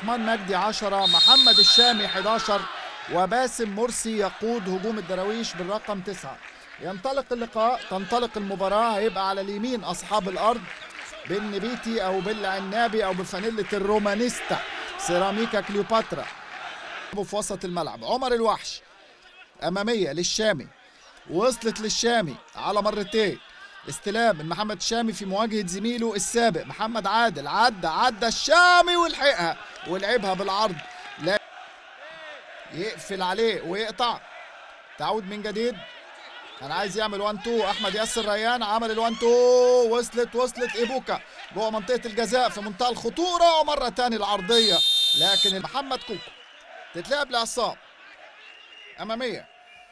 الرحمن مجدي 10 محمد الشامي 11 وباسم مرسي يقود هجوم الدراويش بالرقم 9 ينطلق اللقاء تنطلق المباراة هيبقى على اليمين أصحاب الأرض بالنبيتي أو بالعنابي أو بفانيلة الرومانيستا سيراميكا كليوباترا في وسط الملعب عمر الوحش أمامية للشامي وصلت للشامي على مرتين استلام من محمد الشامي في مواجهة زميله السابق محمد عادل عدى عدى الشامي ولحقها ولعبها بالعرض لا يقفل عليه ويقطع تعود من جديد كان عايز يعمل 1 2 احمد ياسر ريان عمل ال 1 2 وصلت وصلت ايبوكا جوه منطقه الجزاء في منتهى الخطوره ومره تاني العرضيه لكن محمد كوكو تتلعب لعصام اماميه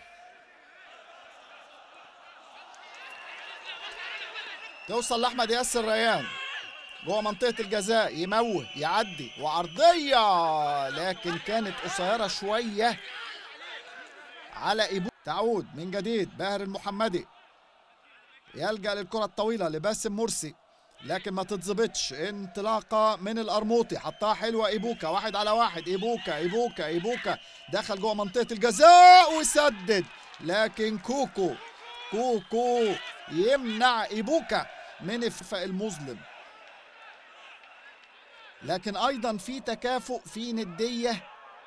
توصل لاحمد ياسر ريان جوه منطقه الجزاء يموه يعدي وعرضيه لكن كانت قصيره شويه على ايبو تعود من جديد باهر المحمدي يلجا للكره الطويله لباسم مرسي لكن ما تتظبطش انطلاقه من القرموطي حطها حلوه ايبوكا واحد على واحد ايبوكا ايبوكا ايبوكا دخل جوه منطقه الجزاء وسدد لكن كوكو كوكو يمنع ايبوكا من الفرق المظلم لكن ايضا في تكافؤ في نديه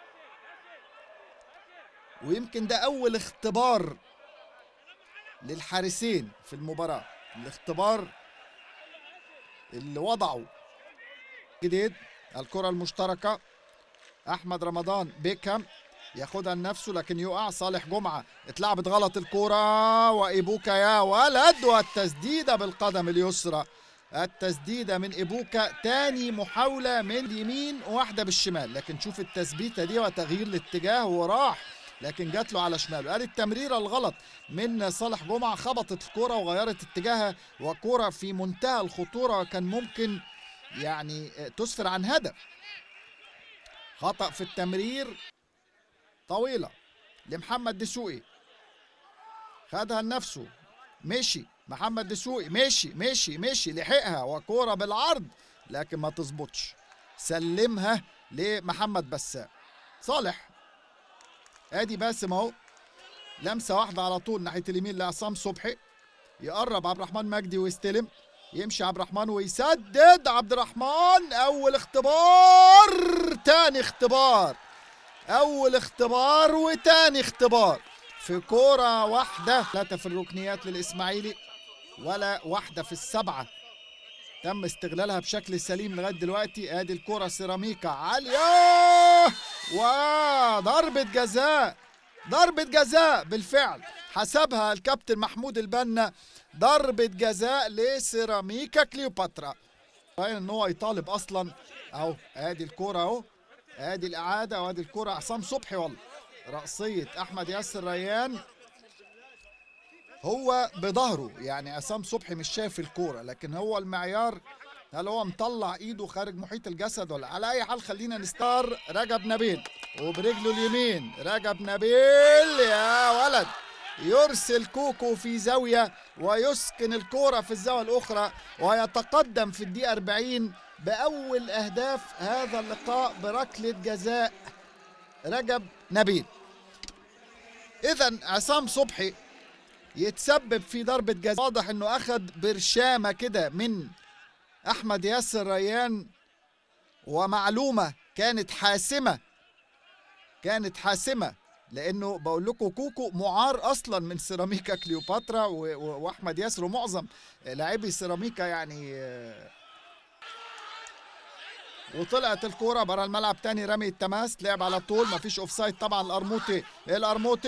ويمكن ده اول اختبار للحارسين في المباراه الاختبار اللي وضعوا جديد الكره المشتركه احمد رمضان بيكهام ياخدها لنفسه لكن يقع صالح جمعه اتلعبت غلط الكره وايبوكا يا ولد والتسديده بالقدم اليسرى التسديده من ايبوكا تاني محاوله من اليمين واحده بالشمال لكن شوف التثبيته دي وتغيير الاتجاه وراح لكن جات له على شماله قال التمريره الغلط من صالح جمعه خبطت الكره وغيرت اتجاهها وكره في منتهى الخطوره وكان ممكن يعني تسفر عن هدف خطا في التمرير طويله لمحمد دسوقي خدها لنفسه مشي محمد دسوقي مشي مشي مشي لحقها وكوره بالعرض لكن ما تظبطش سلمها لمحمد بسام صالح ادي باسم اهو لمسه واحده على طول ناحيه اليمين لعصام صبحي يقرب عبد الرحمن مجدي ويستلم يمشي عبد الرحمن ويسدد عبد الرحمن اول اختبار تاني اختبار اول اختبار وتاني اختبار في كوره واحده ثلاثه في الركنيات للاسماعيلي ولا واحده في السبعه تم استغلالها بشكل سليم لغايه دلوقتي ادي الكره سيراميكا عاليه وضربه جزاء ضربه جزاء بالفعل حسبها الكابتن محمود البنا ضربه جزاء لسيراميكا كليوباترا ان هو يطالب اصلا اهو ادي الكره اهو ادي الاعاده وادي الكره عصام صبحي والله رأسية احمد ياسر ريان هو بظهره يعني عصام صبحي مش شايف الكوره لكن هو المعيار هل هو مطلع ايده خارج محيط الجسد ولا على اي حال خلينا نستار رجب نبيل وبرجله اليمين رجب نبيل يا ولد يرسل كوكو في زاويه ويسكن الكوره في الزاويه الاخرى ويتقدم في الدقيقه 40 باول اهداف هذا اللقاء بركله جزاء رجب نبيل اذا عصام صبحي يتسبب في ضربة جزاء واضح انه اخذ برشامة كده من احمد ياسر ريان ومعلومة كانت حاسمة كانت حاسمة لانه بقول لكم كوكو معار اصلا من سيراميكا كليوباترا واحمد ياسر ومعظم لاعبي سيراميكا يعني وطلعت الكوره برا الملعب تاني رمي التماس لعب على طول مفيش اوفسايد طبعا القرموطي القرموطي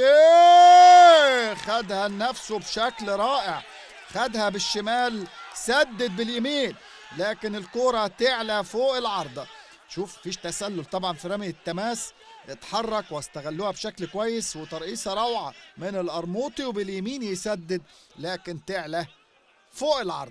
خدها لنفسه بشكل رائع خدها بالشمال سدد باليمين لكن الكوره تعلى فوق العارضه شوف فيش تسلل طبعا في رمي التماس اتحرك واستغلوها بشكل كويس وترقيصه روعه من القرموطي وباليمين يسدد لكن تعلى فوق العرض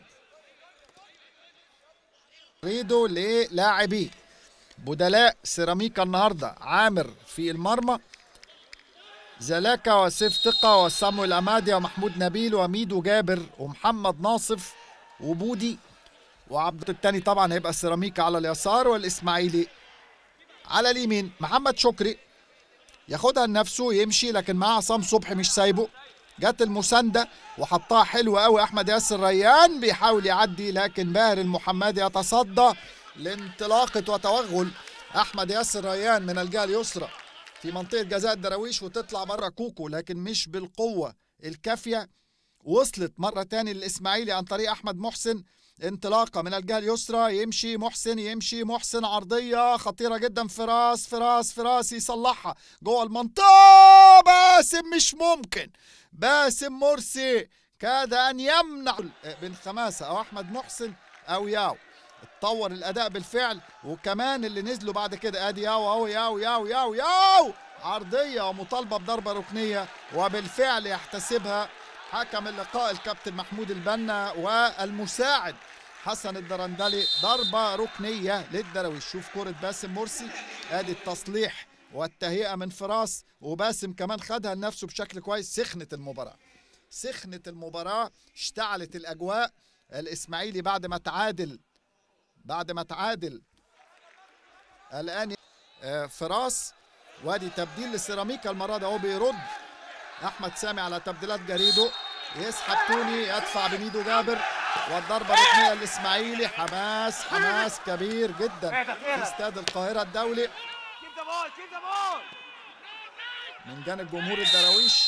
ريدو للاعبي بدلاء سيراميكا النهارده عامر في المرمى زلاكا وسيف تقى وسامويل اماديا ومحمود نبيل وميدو جابر ومحمد ناصف وبودي وعبد التاني طبعا هيبقى سيراميكا على اليسار والاسماعيلي على اليمين محمد شكري ياخدها لنفسه يمشي لكن معاه عصام صبحي مش سايبه جت المسانده وحطها حلوه قوي احمد ياسر ريان بيحاول يعدي لكن باهر المحمدي يتصدى لانطلاقه وتوغل احمد ياسر ريان من الجهه اليسرى في منطقه جزاء الدراويش وتطلع بره كوكو لكن مش بالقوه الكافيه وصلت مره تاني للاسماعيلي عن طريق احمد محسن انطلاقه من الجهه اليسرى يمشي محسن يمشي محسن عرضيه خطيره جدا فراس فراس فراس يصلحها جوه المنطقه باسم مش ممكن باسم مرسي كاد ان يمنع بن خماسه او احمد محسن او ياو اتطور الاداء بالفعل وكمان اللي نزلوا بعد كده ادي ياو اهو ياو ياو ياو ياو عرضيه ومطالبه بضربه ركنيه وبالفعل يحتسبها حكم اللقاء الكابتن محمود البنا والمساعد حسن الدرندلي ضربه ركنيه للدراويش شوف كره باسم مرسي ادي التصليح والتهيئه من فراس وباسم كمان خدها لنفسه بشكل كويس سخنت المباراه سخنت المباراه اشتعلت الاجواء الاسماعيلي بعد ما تعادل بعد ما تعادل الان آه، فراس وادي تبديل للسيراميكا المره دي اهو بيرد احمد سامي على تبديلات جريدو يسحب توني يدفع بميدو جابر والضربه الركنيه للاسماعيلي حماس حماس كبير جدا في استاد القاهره الدولي Keep the ball, keep the ball. من جانب جمهور الدراويش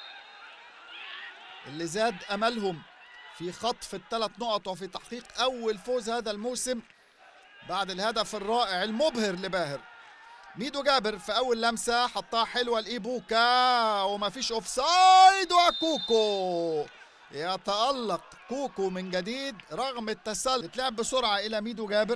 اللي زاد املهم في خطف الثلاث نقط وفي تحقيق اول فوز هذا الموسم بعد الهدف الرائع المبهر لباهر ميدو جابر في اول لمسه حطها حلوه لايبوكا ومفيش اوفسايد وكوكو يتالق كوكو من جديد رغم التسلل اتلعب بسرعه الى ميدو جابر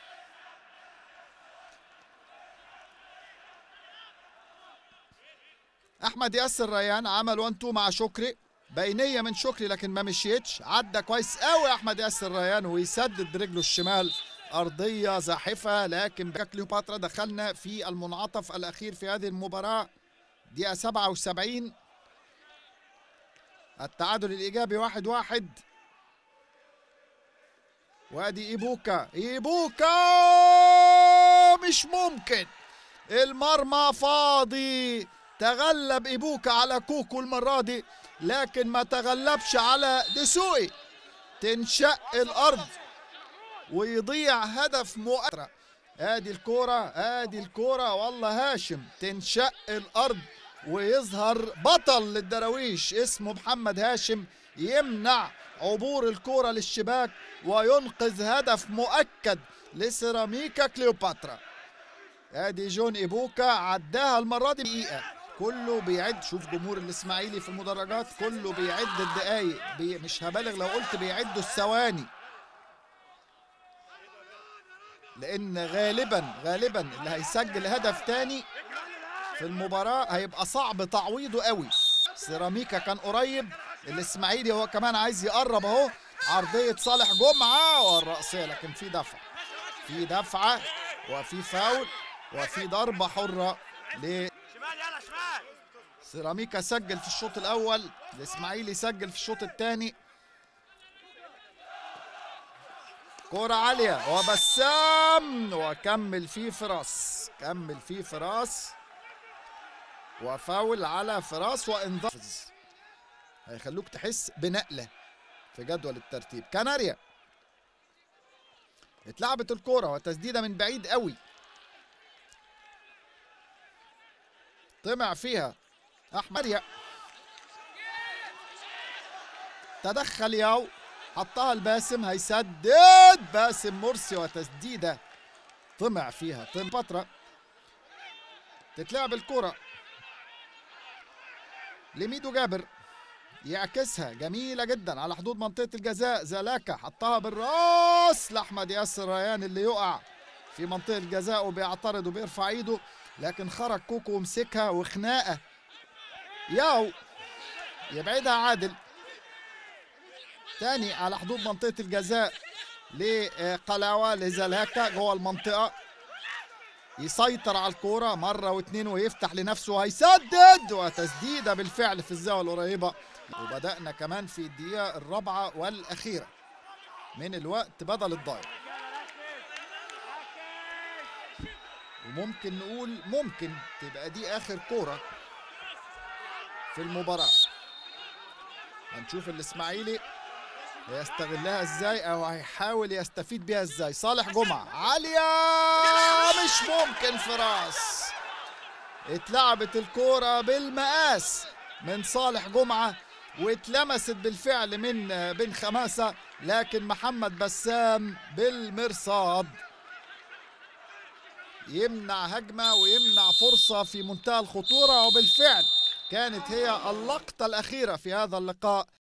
احمد ياسر ريان عمل 1 2 مع شكري بينيه من شكري لكن ما مشيتش عدى كويس قوي احمد ياسر ريان ويسدد برجله الشمال ارضيه زاحفه لكن كليوباترا دخلنا في المنعطف الاخير في هذه المباراه دقيقه 77 التعادل الايجابي واحد واحد وادي ايبوكا ايبوكا مش ممكن المرمى فاضي تغلب ايبوكا على كوكو المره دي لكن ما تغلبش على دسوقي تنشق الارض ويضيع هدف مؤثر ادي الكوره ادي الكوره والله هاشم تنشق الارض ويظهر بطل للدراويش اسمه محمد هاشم يمنع عبور الكوره للشباك وينقذ هدف مؤكد لسيراميكا كليوباترا ادي جون ايبوكا عداها المره دي دقيقه كله بيعد شوف جمهور الاسماعيلي في المدرجات كله بيعد الدقايق بي مش هبالغ لو قلت بيعدوا الثواني لان غالبا غالبا اللي هيسجل هدف تاني في المباراه هيبقى صعب تعويضه قوي سيراميكا كان قريب الاسماعيلي هو كمان عايز يقرب اهو عرضيه صالح جمعه والرأسيه لكن في دفع في دفعه وفي فاول وفي ضربه حره ل شمال يلا شمال. سيراميكا سجل في الشوط الاول الاسماعيلي سجل في الشوط الثاني كرة عالية وبسام وكمل فيه فراس كمل فيه فراس وفاول على فراس وانذار هيخلوك تحس بنقلة في جدول الترتيب كناريا اتلعبت الكرة وتسديدة من بعيد قوي طمع فيها احمد يا تدخل ياو حطها الباسم هيسدد باسم مرسي وتسديده طمع فيها طمع فترة تتلعب الكرة لميدو جابر يعكسها جميلة جدا على حدود منطقة الجزاء زلاكا حطها بالراس لأحمد ياسر ريان اللي يقع في منطقة الجزاء وبيعترض وبيرفع ايده لكن خرج كوكو ومسكها وخناقة ياو يبعدها عادل تاني على حدود منطقة الجزاء لقلاوة لزلاكا جوه المنطقة يسيطر على الكورة مرة واتنين ويفتح لنفسه هيسدد وتسديدة بالفعل في الزاوية القريبة وبدأنا كمان في الدقيقة الرابعة والأخيرة من الوقت بدل الضايع وممكن نقول ممكن تبقى دي اخر كوره في المباراه هنشوف الاسماعيلي هيستغلها ازاي او هيحاول يستفيد بيها ازاي صالح جمعه عاليه مش ممكن في راس اتلعبت الكوره بالمقاس من صالح جمعه واتلمست بالفعل من بن خماسه لكن محمد بسام بالمرصاد يمنع هجمه ويمنع فرصه في منتهى الخطوره وبالفعل كانت هي اللقطه الاخيره في هذا اللقاء